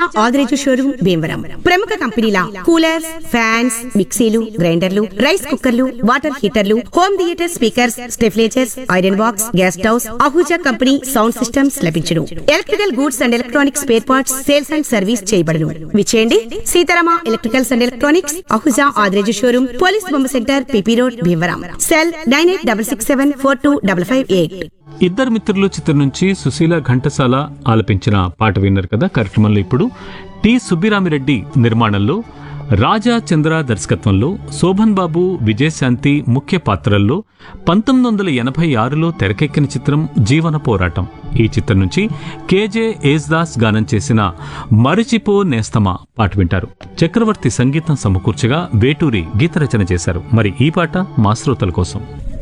Adireju showroom Bhimavaram ప్రముఖ కంపెనీల coolers fans మిక్సీలు గ్రైండర్లు రైస్ కుక్కర్లు వాటర్ హీటర్లు హోమ్ థియేటర్ స్పీకర్స్ స్టెఫ్లేచర్స్ iron box gas stoves Ahuja company sound systems లభించును electrical goods and electronics spare parts sales and service చేయబడును విచేయండి Seetharama electricals and electronics Ahuja Adireju showroom police బొమ్మ centre P P road Bhimavaram cell nine eight double six seven four two double five eight ఇద్దరు మిత్రులు చిత్రం నుంచి సుశీల ఘంటసాల ఆలపించిన పాట విన్నారు కదా కార్యక్రమంలో ఇప్పుడు టి సుబ్బిరామిరెడ్డి నిర్మాణంలో రాజా చంద్ర దర్శకత్వంలో శోభన్ బాబు విజయశాంతి ముఖ్య పాత్రల్లో పంతొమ్మిది వందల ఎనభై ఆరులో తెరకెక్కిన చిత్రం జీవన పోరాటం ఈ చిత్రం నుంచి కేజే ఏజ్దాస్ గానం చేసిన మరిచిపో నేస్తమా పాట వింటారు చక్రవర్తి సంగీతం సమకూర్చగా వేటూరి గీత రచన చేశారు మరి ఈ పాట మా శ్రోతల కోసం